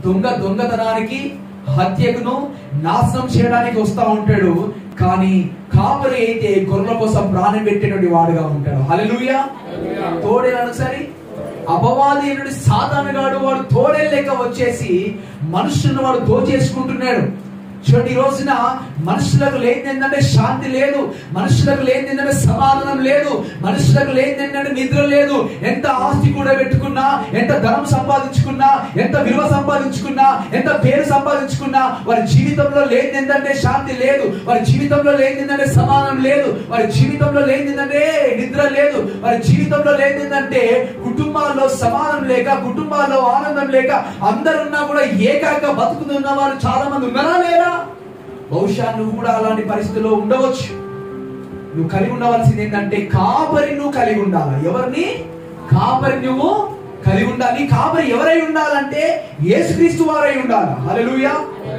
దొంగ దొంగతనానికి హత్యకును నాశనం చేయడానికి వస్తా ఉంటాడు కానీ కాపరి అయితే గొర్రెల కోసం ప్రాణం పెట్టేటువంటి వాడుగా ఉంటాడు హల్లెలూయా తోడేనాడు సరి అపవాదీనుడి సాధారణగాడు వాడు తోడే లేక వచ్చేసి మనుషులను వాడు దోచేసుకుంటున్నాడు చూడండి ఈ రోజున మనుషులకు లేనిది ఏంటంటే శాంతి లేదు మనుషులకు లేనిది ఏంటంటే సమాధానం లేదు మనుషులకు లేనిది ఏంటంటే నిద్ర లేదు ఎంత ఆస్తి కూడా పెట్టుకున్నా ఎంత ధనం సంపాదించుకున్నా ఎంత విలువ సంపాదించుకున్నా ఎంత పేరు సంపాదించుకున్నా వారి జీవితంలో లేనిది ఏంటంటే శాంతి లేదు వారి జీవితంలో లేనిది ఏంటంటే సమాధానం లేదు వారి జీవితంలో లేనిది ఏంటంటే నిద్ర లేదు వారి జీవితంలో లేనిది ఏంటంటే కుటుంబాల్లో సమాధానం లేక కుటుంబాల్లో ఆనందం లేక అందరున్నా కూడా ఏకాగా బతుకుతున్న వారు చాలా మంది ఉన్నారా లేరా బహుశా నువ్వు కూడా అలాంటి పరిస్థితిలో ఉండవచ్చు నువ్వు కలిగి ఉండవలసింది ఏంటంటే కాపరి నువ్వు కలిగి ఉండాలి ఎవరిని కాపరి నువ్వు కలిగి ఉండాలి నీ కాపరి ఎవరై ఉండాలంటే యేసుక్రీస్తు వారై ఉండాలి హల్లెలూయా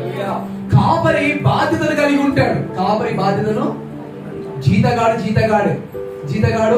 కాపరి బాధ్యతను కలిగి ఉంటాడు కాపరి బాధ్యతను జీతగాడు జీతగాడు జీతగాడు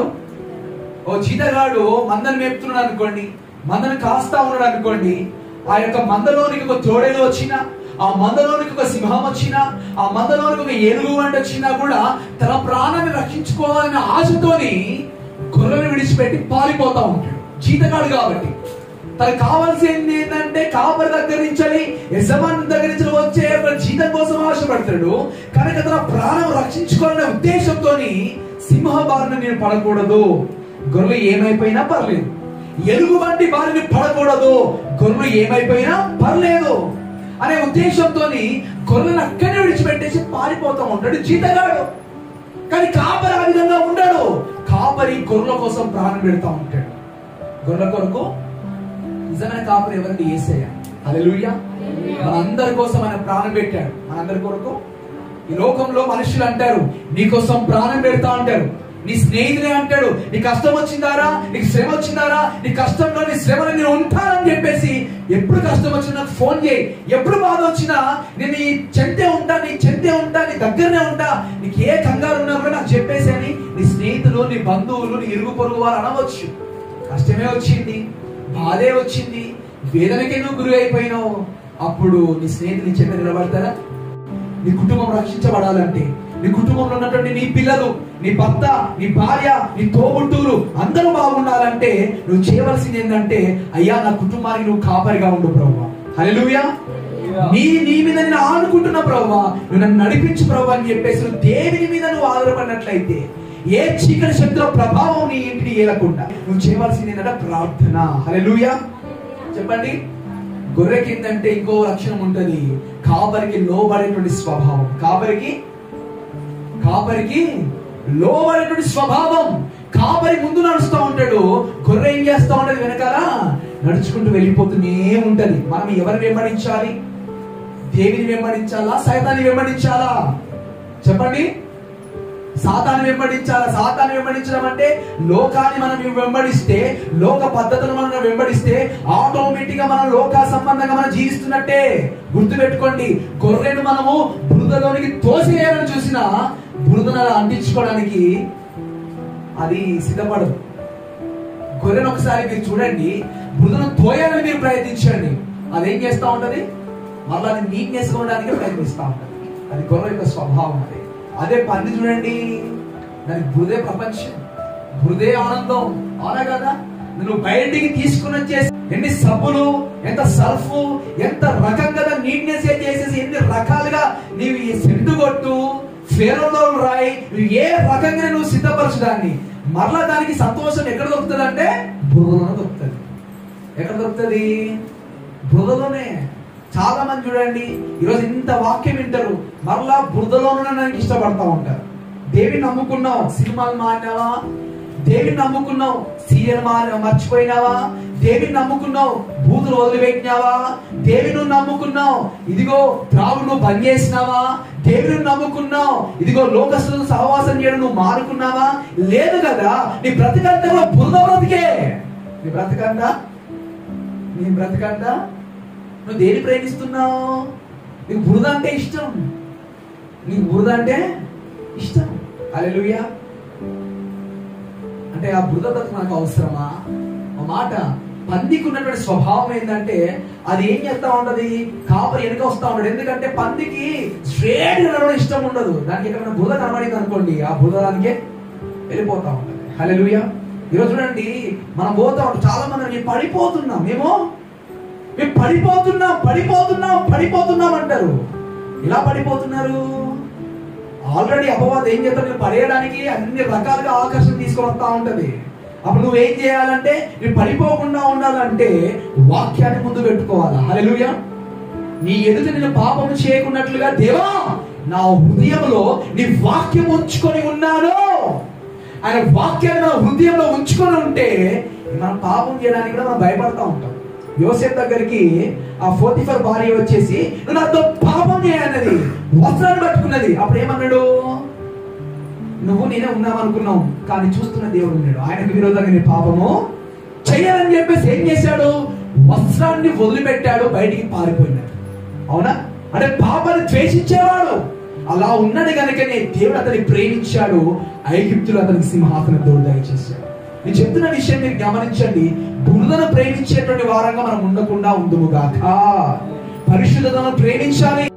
ఓ జీతగాడు మందను మేపుతున్నాడు అనుకోండి మందను కాస్తా ఉన్నాడు అనుకోండి ఆ యొక్క మందలోనికి ఒక తోడేలు వచ్చినా ఆ మందలోనికి ఒక సింహం వచ్చినా ఆ మందలోనికి ఒక ఏనుగు వంట వచ్చినా కూడా తన ప్రాణాన్ని రక్షించుకోవాలనే ఆశతోని గొర్రెలు విడిచిపెట్టి పారిపోతా ఉంటాడు జీతగాడు కాబట్టి తనకు కావాల్సింది ఏంటంటే కాపరి దగ్గర నుంచి యజమాని దగ్గర నుంచి వచ్చే ఒక జీతం కోసం ఆశపడతాడు కనుక తన ప్రాణం రక్షించుకోవాలనే ఉద్దేశంతో సింహ బారిన నేను పడకూడదు గొర్రెలు ఏమైపోయినా పర్లేదు ఎలుగు వంటి బారిని పడకూడదు గొర్రెలు ఏమైపోయినా పర్లేదు అనే ఉద్దేశంతో గొర్రెలను అక్కడే విడిచిపెట్టేసి పారిపోతూ ఉంటాడు జీతగాడు కానీ కాపరి ఆ విధంగా ఉండడు కాపరి గొర్రెల కోసం ప్రాణం పెడతా ఉంటాడు గొర్రెల కొరకు నిజమైన కాపరి ఎవరంటే ఏసయ్య హల్లెలూయా మనందరి కోసం ఆయన ప్రాణం పెట్టాడు మనందరి కొరకు ఈ లోకంలో మనుషులు అంటారు నీకోసం ప్రాణం పెడతా అంటారు నీ స్నేహితుడే అంటాడు నీ కష్టం వచ్చిందారా నీకు శ్రమ వచ్చిందారా నీ కష్టంలో నీ శ్రమలో నేను ఉంటానని చెప్పేసి ఎప్పుడు కష్టం వచ్చినా నాకు ఫోన్ చేయి ఎప్పుడు బాధ వచ్చినా నేను నీ చెంతే ఉంటా నీ చెంతే ఉంటా నీ దగ్గరనే ఉంటా నీకు ఏ కంగారు ఉన్నా కూడా నాకు చెప్పేసి అని నీ స్నేహితులు నీ బంధువులు నీ ఇరుగు పొరుగు వారు అనవచ్చు కష్టమే వచ్చింది బాధే వచ్చింది వేదనకే నువ్వు గురి అయిపోయినావు అప్పుడు నీ స్నేహితులు నీ చెంత నిలబడతారా నీ కుటుంబం రక్షించబడాలంటే నీ కుటుంబంలో ఉన్నటువంటి నీ పిల్లలు నీ భర్త నీ భార్య నీ తోబుట్టువులు అందరూ బాగుండాలంటే నువ్వు చేయవలసింది ఏంటంటే అయ్యా నా కుటుంబానికి నువ్వు కాపరిగా ఉండు ప్రభు హల్లెలూయా నీ నీ మీద నేను ఆనుకుంటున్నా ప్రభు నువ్వు నన్ను నడిపించు ప్రభు అని చెప్పేసి నువ్వు దేవుని మీద నువ్వు ఆధారపడినట్లయితే ఏ చీకటి శక్తుల ప్రభావం నీ ఇంటిని ఏలకుండా నువ్వు చేయవలసింది ఏంటంటే ప్రార్థన హల్లెలూయా చెప్పండి గొర్రెకి ఏంటంటే ఇంకో లక్షణం ఉంటది కాపరికి లోబడేటువంటి స్వభావం కాపరికి కాపరికి లోబడేటువంటి స్వభావం కాపరి ముందు నడుస్తూ ఉంటాడు గొర్రె ఏం చేస్తా ఉంటది వెనకాల నడుచుకుంటూ వెళ్ళిపోతూనే ఉంటది మనం ఎవరిని వెంబడించాలి దేవిని వెంబడించాలా సైతాన్ని వెంబడించాలా చెప్పండి సాతాన్ని వెంబడించాలా సాతాన్ని వెంబడించడం అంటే లోకాన్ని మనం వెంబడిస్తే లోక పద్ధతులు మనం వెంబడిస్తే ఆటోమేటిక్ గా మనం లోక సంబంధంగా మనం జీవిస్తున్నట్టే గుర్తు పెట్టుకోండి గొర్రెను మనము బురదలోనికి తోసివేయాలని చూసిన బురదను అలా అంటించుకోవడానికి అది సిద్ధపడదు గొర్రెను ఒకసారి మీరు చూడండి బురదను తోయాలని మీరు ప్రయత్నించండి అది ఏం చేస్తా ఉంటది మళ్ళీ అది నీట్నెస్ ఉండడానికి ప్రయత్నిస్తా ఉంటది అది గొర్రె యొక్క స్వభావం అది అదే పంది చూడండి దానికి బురదే ప్రపంచం బురదే ఆనందం అవునా కదా నువ్వు బయటికి తీసుకుని వచ్చేసి ఎన్ని సబ్బులు ఎంత సర్ఫ్ ఎంత రకంగా నీట్నెస్ చేసేసి ఎన్ని రకాలుగా నీవు ఈ సెంటు కొట్టు ఫేరోలో రాయి నువ్వు ఏ రకంగా నువ్వు సిద్ధపరచు దాన్ని మరలా దానికి సంతోషం ఎక్కడ దొరుకుతుంది అంటే బురదలో దొరుకుతుంది ఎక్కడ దొరుకుతుంది బురదలోనే చాలా మంది చూడండి ఈరోజు ఇంత వాక్యం వింటారు మరలా బురదలోనే నాకు ఇష్టపడతా ఉంటారు దేవిని నమ్ముకున్నావు సినిమాలు మారినావా దేవిని నమ్ముకున్నావు సీరియల్ మారి మర్చిపోయినావా దేవిని నమ్ముకున్నావు బూతులు వదిలిపెట్టినావా దేవి నువ్వు నమ్ముకున్నావు ఇదిగో త్రావు నువ్వు బంద్ చేసినావా దేవుని నమ్ముకున్నావు ఇదిగో లోకస్తులతో సహవాసం చేయడం నువ్వు మారుకున్నావా లేదు కదా నీ బ్రతికంతా కూడా బురద బ్రతికే నీ బ్రతకంతా నీ బ్రతకంతా నువ్వు దేని ప్రేమిస్తున్నావు నీకు బురద అంటే ఇష్టం నీకు బురద అంటే ఇష్టం అలెలుయా అంటే ఆ బురద బ్రతుకు నాకు అవసరమా ఒక మాట పందికి ఉన్నటువంటి స్వభావం ఏంటంటే అది ఏం చేస్తా ఉంటది కాపరి వెనుక వస్తా ఉంటాడు ఎందుకంటే పందికి స్ట్రేట్ నడవడం ఇష్టం ఉండదు దానికి ఎక్కడైనా బుధ కనబడింది అనుకోండి ఆ బుధ దానికే వెళ్ళిపోతా ఉంటది హలో ఈరోజు చూడండి మనం పోతా ఉంటాం చాలా మంది మేము పడిపోతున్నాం మేము మేము పడిపోతున్నాం పడిపోతున్నాం పడిపోతున్నాం అంటారు ఎలా పడిపోతున్నారు ఆల్రెడీ అపవాదం ఏం చేస్తాడు నువ్వు పడేయడానికి అన్ని రకాలుగా ఆకర్షణ తీసుకొని వస్తా ఉంటది అప్పుడు నువ్వేం చేయాలంటే నువ్వు పడిపోకుండా ఉండాలంటే వాక్యాన్ని ముందు పెట్టుకోవాలా హల్లెలూయా నీ ఎదుట నేను పాపం చేయకున్నట్లుగా దేవా నా హృదయంలో నీ వాక్యం ఉంచుకొని ఉన్నాను ఆయన వాక్యాన్ని మన హృదయంలో ఉంచుకొని ఉంటే మనం పాపం చేయడానికి కూడా మనం భయపడతా ఉంటాం యోసేఫ్ దగ్గరికి ఆ ఫోర్టీ ఫోర్ భార్య వచ్చేసి నువ్వు నాతో పాపం చేయన్నది వస్త్రాన్ని పట్టుకున్నది అప్పుడు ఏమన్నాడు నువ్వు నేనే ఉన్నావు అనుకున్నావు కానీ చూస్తున్న దేవుడు ఉన్నాడు ఆయనకు విరోధంగా నీ పాపము చెయ్యాలని చెప్పేసి ఏం చేశాడు వస్త్రాన్ని వదిలిపెట్టాడు బయటికి పారిపోయినాడు అవునా అంటే పాపాన్ని ద్వేషించేవాడు అలా ఉన్నది కనుకనే దేవుడు అతన్ని ప్రేమించాడు ఐగిప్తులు అతనికి సింహాసనం దేవుడు దయచేశాడు నేను చెప్తున్న విషయం మీరు గమనించండి బురదను ప్రేమించేటువంటి వారంగా మనం ఉండకుండా ఉందుముగాక పరిశుద్ధతను ప్రేమించాలి